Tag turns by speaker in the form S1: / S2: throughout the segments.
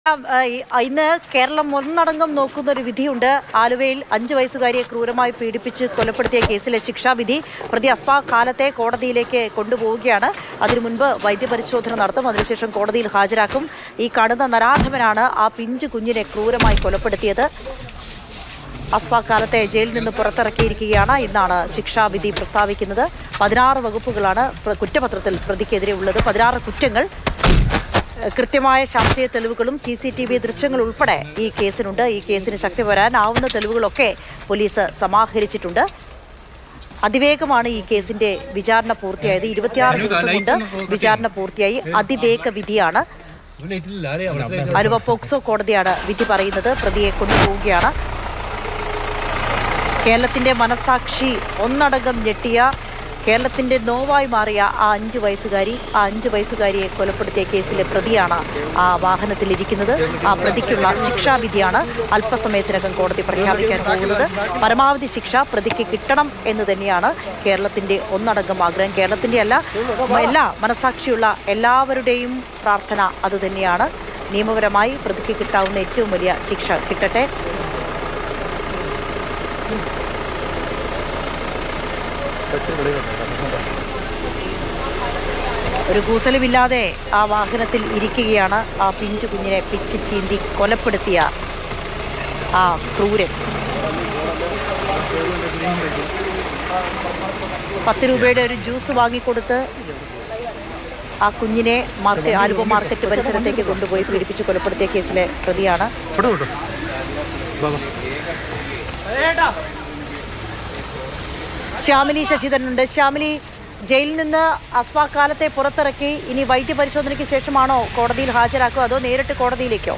S1: ആ, ഈ- ഇന്ന് കേരളം ഒന്നടങ്കം നോക്കുന്ന ഒരു വിധിയുണ്ട് ആലുവയിൽ അഞ്ചു വയസ്സുകാരിയെ ക്രൂരമായി പീഡിപ്പിച്ച് കൊലപ്പെടുത്തിയ കേസിലെ ശിക്ഷാവിധി പ്രതി അസ്ഫാ കാലത്തെ കോടതിയിലേക്ക് കൊണ്ടുപോവുകയാണ് അതിനു മുൻപ് വൈദ്യപരിശോധന നടത്തും അതിനുശേഷം കോടതിയിൽ ഹാജരാക്കും ഈ കാണുന്ന നരാധമനാണ് ആ പിഞ്ചു കുഞ്ഞിനെ ക്രൂരമായി കൊലപ്പെടുത്തിയത് അസ്ഫാ കാലത്തെ ജയിലിൽ നിന്ന് പുറത്തിറക്കിയിരിക്കുകയാണ് ഇന്നാണ് ശിക്ഷാവിധി പ്രസ്താവിക്കുന്നത് പതിനാറ് വകുപ്പുകളാണ് പ്ര- കുറ്റപത്രത്തിൽ പ്രതിക്കെതിരെ ഉള്ളത് പതിനാറ് കുറ്റങ്ങൾ ഏഹ് കൃത്യമായ ശാസ്ത്രീയ തെളിവുകളും സി സി ടി വി ദൃശ്യങ്ങൾ ഉൾപ്പെടെ ഈ കേസിനുണ്ട് ഈ കേസിന് ശക്തി വരാനാവുന്ന തെളിവുകളൊക്കെ പോലീസ് സമാഹരിച്ചിട്ടുണ്ട് അതിവേഗമാണ് ഈ കേസിന്റെ വിചാരണ പൂർത്തിയായത് ഇരുപത്തിയാറ് ദിവസം കൊണ്ട് വിചാരണ പൂർത്തിയായി അതിവേഗ വിധിയാണ് ആലുവ പോക്സോ കോടതിയാണ് വിധി പറയുന്നത് പ്രതിയെ കൊണ്ടുപോവുകയാണ് കേരളത്തിന്റെ മനസാക്ഷി ഒന്നടങ്കം ഞെട്ടിയ കേരളത്തിന്റെ നോവായി മാറിയ ആ അഞ്ചു വയസ്സുകാരി ആ അഞ്ചു വയസ്സുകാരിയെ കൊലപ്പെടുത്തിയ കേസിലെ പ്രതിയാണ് ആ വാഹനത്തിലിരിക്കുന്നത് ആ പ്രതിക്കുള്ള ശിക്ഷാവിധിയാണ് അല്പസമയത്തിനകം കോടതി പ്രഖ്യാപിക്കാൻ പോകുന്നത് പരമാവധി ശിക്ഷ പ്രതിക്ക് കിട്ടണം എന്ന് തന്നെയാണ് കേരളത്തിന്റെ ഒന്നടങ്കം ആഗ്രഹം കേരളത്തിന്റെ അല്ല എല്ലാ മനസാക്ഷിയുള്ള എല്ലാവരുടെയും പ്രാർത്ഥന അത് തന്നെയാണ് നിയമപരമായി പ്രതിക്ക് കിട്ടാവുന്ന ഏറ്റവും വലിയ ശിക്ഷ കിട്ടട്ടെ ഒരു കൂസലുമില്ലാതെ ആ വാഹനത്തിൽ ഇരിക്കുകയാണ് ആ പിഞ്ചു കുഞ്ഞിനെ പിച്ച് ചീന്തി കൊലപ്പെടുത്തിയ ആ ക്രൂരൻ പത്ത് രൂപയുടെ ഒരു ജ്യൂസ് വാങ്ങിക്കൊടുത്ത് ആ കുഞ്ഞിനെ മാർക്കറ്റ് ആലുവ മാർക്കറ്റ് പരിസരത്തേക്ക് കൊണ്ടുപോയി പീഡിപ്പിച്ച് കൊലപ്പെടുത്തിയ കേസിലെ പ്രതിയാണ് ശ്യാമിലി ശശിധരനുണ്ട് ശ്യാമിലി ജയിലിൽ നിന്ന് അസ്ഫാ കാലത്തെ പുറത്തിറക്കി ഇനി വൈദ്യപരിശോധനയ്ക്ക് ശേഷമാണോ കോടതിയിൽ ഹാജരാക്കുക അതോ നേരിട്ട് കോടതിയിലേക്കോ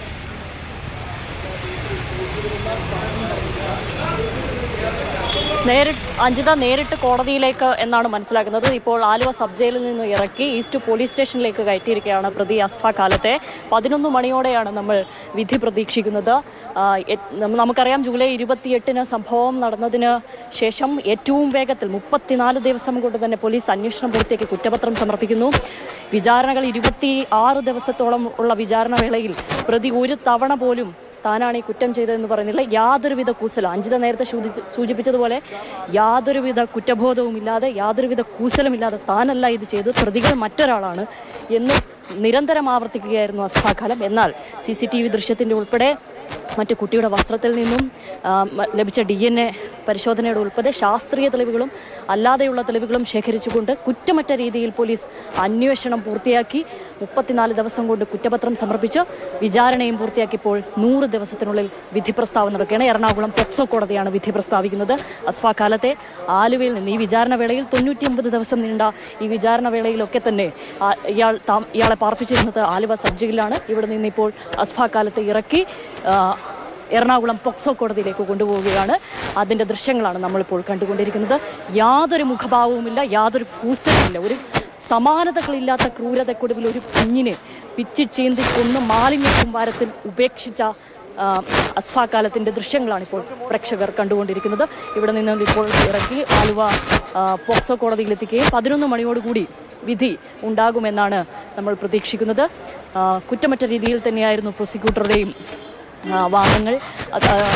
S2: നേരിട്ട് അഞ്ജിത നേരിട്ട് കോടതിയിലേക്ക് എന്നാണ് മനസ്സിലാക്കുന്നത് ഇപ്പോൾ ആലുവ സബ് ജയിലിൽ നിന്ന് ഇറക്കി ഈസ്റ്റ് പോലീസ് സ്റ്റേഷനിലേക്ക് കയറ്റിയിരിക്കുകയാണ് പ്രതി അസ്ഫ കാലത്തെ പതിനൊന്ന് മണിയോടെയാണ് നമ്മൾ വിധി പ്രതീക്ഷിക്കുന്നത് ആ, എ- നമ്മ- നമുക്കറിയാം ജൂലൈ ഇരുപത്തിയെട്ടിന് സംഭവം നടന്നതിന് ശേഷം ഏറ്റവും വേഗത്തിൽ മുപ്പത്തിനാല് ദിവസം കൊണ്ട് തന്നെ പോലീസ് അന്വേഷണം പൂർത്തിയാക്കി കുറ്റപത്രം സമർപ്പിക്കുന്നു വിചാരണകൾ ഇരുപത്തി ആറ് ദിവസത്തോളം ഉള്ള വിചാരണ വേളയിൽ പ്രതി ഒരു തവണ പോലും താനാണ് ഈ കുറ്റം ചെയ്തതെന്ന് പറയുന്നില്ല യാതൊരുവിധ കൂസലും അഞ്ജിത നേരത്തെ സൂചിച്ച് സൂചിപ്പിച്ചതുപോലെ യാതൊരുവിധ കുറ്റബോധവും ഇല്ലാതെ യാതൊരുവിധ കൂസലുമില്ലാതെ താനല്ല ഇത് ചെയ്ത് പ്രതികൾ മറ്റൊരാളാണ് എന്ന് നിരന്തരം ആവർത്തിക്കുകയായിരുന്നു അസ്ഫാഖാലം എന്നാൽ സി സി ടി വി ദൃശ്യത്തിൻ്റെ ഉൾപ്പെടെ മറ്റു കുട്ടിയുടെ വസ്ത്രത്തിൽ നിന്നും ആ, മ- ലഭിച്ച ഡി എൻ എ പരിശോധനയുടെ ഉൾപ്പെടെ ശാസ്ത്രീയ തെളിവുകളും അല്ലാതെയുള്ള തെളിവുകളും ശേഖരിച്ചുകൊണ്ട് കുറ്റമറ്റ രീതിയിൽ പോലീസ് അന്വേഷണം പൂർത്തിയാക്കി മുപ്പത്തിനാല് ദിവസം കൊണ്ട് കുറ്റപത്രം സമർപ്പിച്ച് വിചാരണയും പൂർത്തിയാക്കിയപ്പോൾ നൂറ് ദിവസത്തിനുള്ളിൽ വിധി പ്രസ്താവന നടക്കുകയാണ് എറണാകുളം പോക്സോ കോടതിയാണ് വിധി പ്രസ്താവിക്കുന്നത് അസ്ഫാ കാലത്തെ ആലുവയിൽ നിന്ന് ഈ വിചാരണ വേളയിൽ തൊണ്ണൂറ്റി ഒമ്പത് ദിവസം നീണ്ട ഈ വിചാരണ വേളയിലൊക്കെ തന്നെ ആ, ഇയാൾ താം- ഇയാളെ പാർപ്പിച്ചിരുന്നത് ആലുവ സബ് ജയിലിലാണ് ഇവിടെ നിന്ന് ഇപ്പോൾ അസ്ഫാ കാലത്തെ ഇറക്കി ആ, എറണാകുളം പോക്സോ കോടതിയിലേക്ക് കൊണ്ടുപോവുകയാണ് അതിൻ്റെ ദൃശ്യങ്ങളാണ് നമ്മളിപ്പോൾ കണ്ടുകൊണ്ടിരിക്കുന്നത് യാതൊരു മുഖഭാവവുമില്ല യാതൊരു കൂസലുമില്ല ഒരു സമാനതകളില്ലാത്ത ക്രൂരതക്കൊടുവിൽ ഒരു കുഞ്ഞിനെ പിച്ചി ചീന്തി കൊന്ന് മാലിന്യ കുമ്പാരത്തിൽ ഉപേക്ഷിച്ച ആ, അസ്ഫാ കാലത്തിൻ്റെ ദൃശ്യങ്ങളാണ് ഇപ്പോൾ പ്രേക്ഷകർ കണ്ടുകൊണ്ടിരിക്കുന്നത് ഇവിടെ നിന്ന് ഇപ്പോൾ ഇറക്കി ആലുവ ആ, പോക്സോ കോടതിയിലെത്തിക്കുകയും പതിനൊന്ന് മണിയോടുകൂടി വിധി ഉണ്ടാകുമെന്നാണ് നമ്മൾ പ്രതീക്ഷിക്കുന്നത് ആ, കുറ്റമറ്റ രീതിയിൽ തന്നെയായിരുന്നു പ്രോസിക്യൂട്ടറുടെയും ആ, വാദങ്ങൾ അത്, ആ,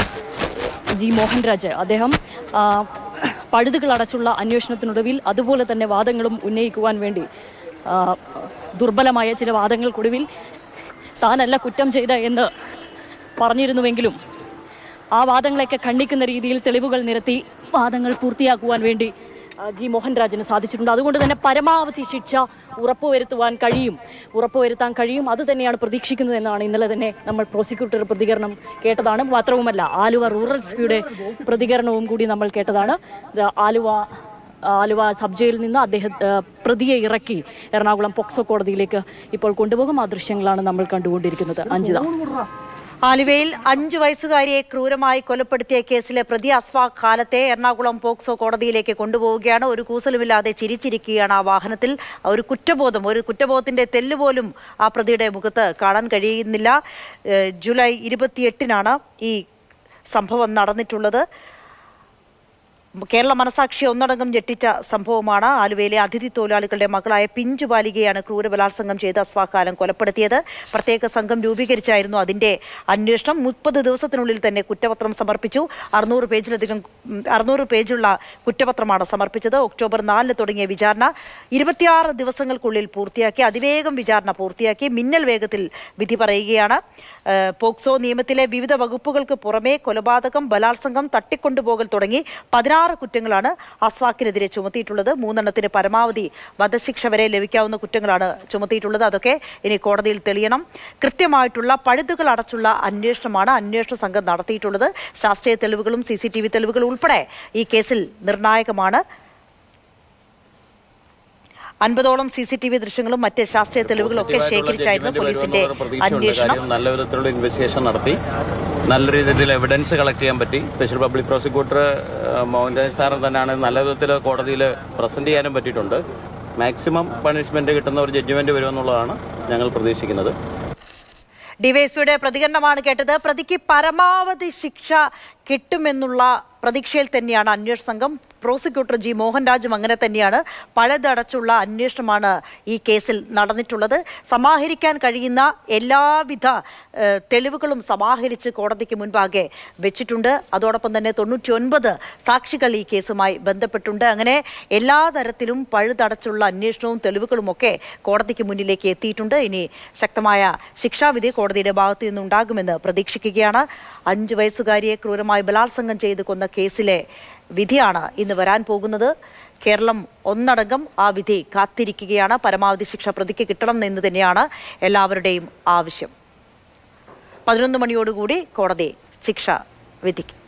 S2: ജി മോഹൻരാജ് അദ്ദേഹം ആ, പഴുതുകൾ അടച്ചുള്ള അന്വേഷണത്തിനൊടുവിൽ അതുപോലെ തന്നെ വാദങ്ങളും ഉന്നയിക്കുവാൻ വേണ്ടി ആ, ദുർബലമായ ചില വാദങ്ങൾക്കൊടുവിൽ താനല്ല കുറ്റം ചെയ്ത എന്ന് പറഞ്ഞിരുന്നുവെങ്കിലും ആ വാദങ്ങളെയൊക്കെ ഖണ്ഡിക്കുന്ന രീതിയിൽ തെളിവുകൾ നിരത്തി വാദങ്ങൾ പൂർത്തിയാക്കുവാൻ വേണ്ടി ആ, ജി മോഹൻരാജിന് സാധിച്ചിട്ടുണ്ട് അതുകൊണ്ട് തന്നെ പരമാവധി ശിക്ഷ ഉറപ്പുവരുത്തുവാൻ കഴിയും ഉറപ്പുവരുത്താൻ കഴിയും അത് തന്നെയാണ് പ്രതീക്ഷിക്കുന്നത് എന്നാണ് ഇന്നലെ തന്നെ നമ്മൾ പ്രോസിക്യൂട്ടർ പ്രതികരണം കേട്ടതാണ് മാത്രവുമല്ല ആലുവ റൂറൽ എസ് പിയുടെ പ്രതികരണവും കൂടി നമ്മൾ കേട്ടതാണ് ഇത് ആലുവ ആലുവ സബ് ജയിലിൽ നിന്ന് അദ്ദേഹം ആ, പ്രതിയെ ഇറക്കി എറണാകുളം പോക്സോ കോടതിയിലേക്ക് ഇപ്പോൾ കൊണ്ടുപോകും ആ ദൃശ്യങ്ങളാണ് നമ്മൾ കണ്ടുകൊണ്ടിരിക്കുന്നത് അഞ്ജിത
S1: ആലുവയിൽ അഞ്ചു വയസ്സുകാരിയെ ക്രൂരമായി കൊലപ്പെടുത്തിയ കേസിലെ പ്രതി അസ്ഫാ കാലത്തെ എറണാകുളം പോക്സോ കോടതിയിലേക്ക് കൊണ്ടുപോവുകയാണ് ഒരു കൂസലുമില്ലാതെ ചിരിച്ചിരിക്കുകയാണ് ആ വാഹനത്തിൽ ഒരു കുറ്റബോധം ഒരു കുറ്റബോധത്തിന്റെ തെല്ല് പോലും ആ പ്രതിയുടെ മുഖത്ത് കാണാൻ കഴിയുന്നില്ല ഏഹ് ജൂലൈ ഇരുപത്തിയെട്ടിനാണ് ഈ സംഭവം നടന്നിട്ടുള്ളത് കേരള മനസാക്ഷി ഒന്നടങ്കം ഞെട്ടിച്ച സംഭവമാണ് ആലുവയിലെ അതിഥി തൊഴിലാളികളുടെ മകളായ പിഞ്ചു ബാലികയാണ് ക്രൂരബലാത്സംഗം ചെയ്ത് അസ്വാകാലം കൊലപ്പെടുത്തിയത് പ്രത്യേക സംഘം രൂപീകരിച്ചായിരുന്നു അതിന്റെ അന്വേഷണം മുപ്പത് ദിവസത്തിനുള്ളിൽ തന്നെ കുറ്റപത്രം സമർപ്പിച്ചു അറുന്നൂറ് പേജിലധികം ഉം, അറുന്നൂറ് പേജുള്ള കുറ്റപത്രമാണ് സമർപ്പിച്ചത് ഒക്ടോബർ നാലിന് തുടങ്ങിയ വിചാരണ ഇരുപത്തിയാറ് ദിവസങ്ങൾക്കുള്ളിൽ പൂർത്തിയാക്കി അതിവേഗം വിചാരണ പൂർത്തിയാക്കി മിന്നൽ വേഗത്തിൽ വിധി പറയുകയാണ് ഏഹ്, പോക്സോ നിയമത്തിലെ വിവിധ വകുപ്പുകൾക്ക് പുറമെ കൊലപാതകം ബലാത്സംഗം തട്ടിക്കൊണ്ടുപോകൽ തുടങ്ങി പതിനാറ് കുറ്റങ്ങളാണ് അസ്വാക്കിനെതിരെ ചുമത്തിയിട്ടുള്ളത് മൂന്നെണ്ണത്തിന് പരമാവധി വധശിക്ഷ വരെ ലഭിക്കാവുന്ന കുറ്റങ്ങളാണ് ചുമത്തിയിട്ടുള്ളത് അതൊക്കെ ഇനി കോടതിയിൽ തെളിയണം കൃത്യമായിട്ടുള്ള പഴുതുകൾ അടച്ചുള്ള അന്വേഷണമാണ് അന്വേഷണ സംഘം നടത്തിയിട്ടുള്ളത് ശാസ്ത്രീയ തെളിവുകളും സി സി ടി വി തെളിവുകളും ഉൾപ്പെടെ ഈ കേസിൽ നിർണായകമാണ് അൻപതോളം സി സി ടി വി ദൃശ്യങ്ങളും മറ്റ് ശാസ്ത്രീയ തെളിവുകളും ഒക്കെ ശേഖരിച്ചായിരുന്നു പോലീസിന്റെ അന്വേഷണം
S3: കാര്യം നല്ല വിധത്തിലുള്ള ഇൻവെസ്റ്റിഗേഷൻ നടത്തി നല്ല രീതിയിൽ എവിഡൻസ് കളക്ട് ചെയ്യാൻ പറ്റി special public prosecutor Mohanraj sir തന്നെയാണ് നല്ല വിധത്തിൽ കോടതിയിൽ പ്രസന്റ് ചെയ്യാനും പറ്റിയിട്ടുണ്ട് മാക്സിമം പണിഷ്മെന്റ് കിട്ടുന്ന ഒരു ജഡ്ജ്മെന്റ് വരുമെന്നുള്ളതാണ് ഞങ്ങൾ പ്രതീക്ഷിക്കുന്നത്
S1: ഡിവൈഎസ്പിയുടെ പ്രതികരണമാണ് കേട്ടത് പ്രതിക്ക് പരമാവധി ശിക്ഷ കിട്ടുമെന്നുള്ള പ്രതീക്ഷയിൽ തന്നെയാണ് അന്വേഷണ സംഘം പ്രോസിക്യൂട്ടർ ജി മോഹൻരാജും അങ്ങനെ തന്നെയാണ് പഴുതടച്ചുള്ള അന്വേഷണമാണ് ഈ കേസിൽ നടന്നിട്ടുള്ളത് സമാഹരിക്കാൻ കഴിയുന്ന എല്ലാവിധ ഏഹ്, തെളിവുകളും സമാഹരിച്ച് കോടതിക്ക് മുൻപാകെ വെച്ചിട്ടുണ്ട് അതോടൊപ്പം തന്നെ തൊണ്ണൂറ്റി ഒൻപത് സാക്ഷികൾ ഈ കേസുമായി ബന്ധപ്പെട്ടുണ്ട് അങ്ങനെ എല്ലാ തരത്തിലും പഴുതടച്ചുള്ള അന്വേഷണവും തെളിവുകളുമൊക്കെ കോടതിക്ക് മുന്നിലേക്ക് എത്തിയിട്ടുണ്ട് ഇനി ശക്തമായ ശിക്ഷാവിധി കോടതിയുടെ ഭാഗത്തു നിന്നുണ്ടാകുമെന്ന് പ്രതീക്ഷിക്കുകയാണ് അഞ്ചു വയസ്സുകാരിയെ ക്രൂരമായി ബലാത്സംഗം ചെയ്ത് കൊന്ന കേസിലെ വിധിയാണ് ഇന്ന് വരാൻ പോകുന്നത് കേരളം ഒന്നടങ്കം ആ വിധി കാത്തിരിക്കുകയാണ് പരമാവധി ശിക്ഷ പ്രതിക്ക് കിട്ടണം എന്ന് തന്നെയാണ് എല്ലാവരുടെയും ആവശ്യം പതിനൊന്ന് മണിയോടുകൂടി കോടതി ശിക്ഷ വിധിക്കും